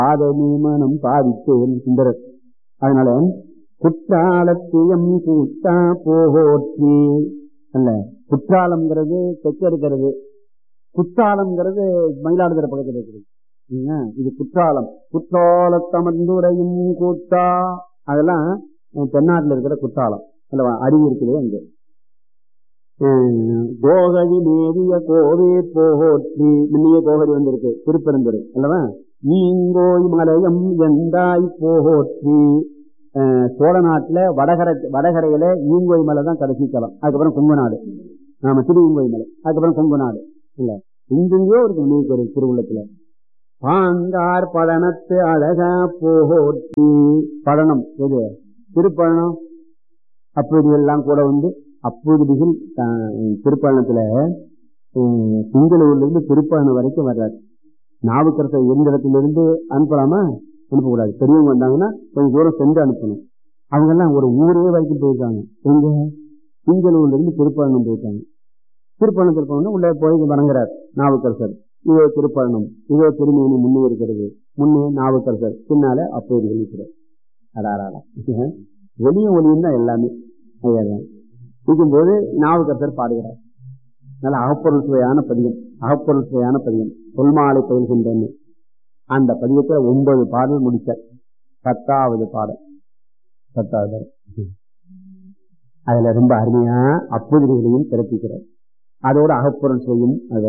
ஆதனி மனம் பாவித்தேன் சுந்தரர் அதனால குற்றாலத்தியம் கூட்டா போகோற்றி அல்ல குற்றாலம்ங்கிறது தெற்க இருக்கிறது குற்றாலம்ங்கிறது மயிலாடுதுறை பக்கத்தில் இருக்கிறது சரிங்களா? இது குற்றாலம் குற்றாலத்தமர்ந்துரையும் கூட்டா அதெல்லாம் அஹ், தென்னாட்டுல இருக்கிற குற்றாலம் அல்லவா அருவி இருக்குது அங்க அஹ், கோகழி மேவிய கோவே போகோற்றி முன்னிய கோகழி வந்திருக்கு திருப்பெருந்துறை அல்லவா ஈங்கோய் மலையம் எந்தாய் போகோற்றி அஹ், சோழ நாட்டுல வடகரை வடகரையில ஈங்கோய் மலை தான் கடைசி தலம் அதுக்கப்புறம் கொங்கு நாடு ஆமா திரு ஈங்கோய் மலை அதுக்கப்புறம் கொங்கு நாடு இல்ல இங்கெங்கயோ இருக்கு நீக்கு ஒரு திருவுள்ளத்துல பாங்கார் பழனத்து அழகா போகோற்றி பழனம் எது திருப்பழனம் அப்படி எல்லாம் கூட வந்து அப்பொழுதுகள் திருப்பழனத்துல உம், திங்களூர்ல இருந்து திருப்பழனம் வரைக்கும் வர்றாரு நாவுக்கரசர் எந்த இடத்துல இருந்து அனுப்பலாமா அனுப்பக்கூடாது பெரியவங்க வந்தாங்கன்னா கொஞ்சம் தூரம் சென்று அனுப்பணும் அவங்க எல்லாம் ஒரு ஊரே வரைக்கும் போயிருக்காங்க எங்க திங்களூர்ல இருந்து திருப்பழனம் போயிருக்காங்க திருப்பழனத்தில் போனோம்னா உள்ளே போய் வணங்குறார் நாவுக்கரசர் இதோ திருப்பழனம் இதோ திருமேனி முன்னே இருக்கிறது முன்னே நாவுக்கரசர் பின்னால அப்போது இருக்கிறார் அடாராடா வெளிய ஒளியும் தான் எல்லாமே அதுதான். இருக்கும்போது நாவுக்கரசர் பாடுகிறார் நல்ல அகப்பொருள் சுவையான பதியம் அகப்பொருள் சுவையான பதியம் தொல்மாலை பயில்கின்றன அந்த பதியத்துல ஒன்பது பாடல் முடிச்சார் பத்தாவது பாடல் பத்தாவது பாடல். அதுல ரொம்ப அருமையா அப்புதிரிகளையும் பிறப்பிக்கிறார் அதோட அகப்பொருள் சுவையும் அது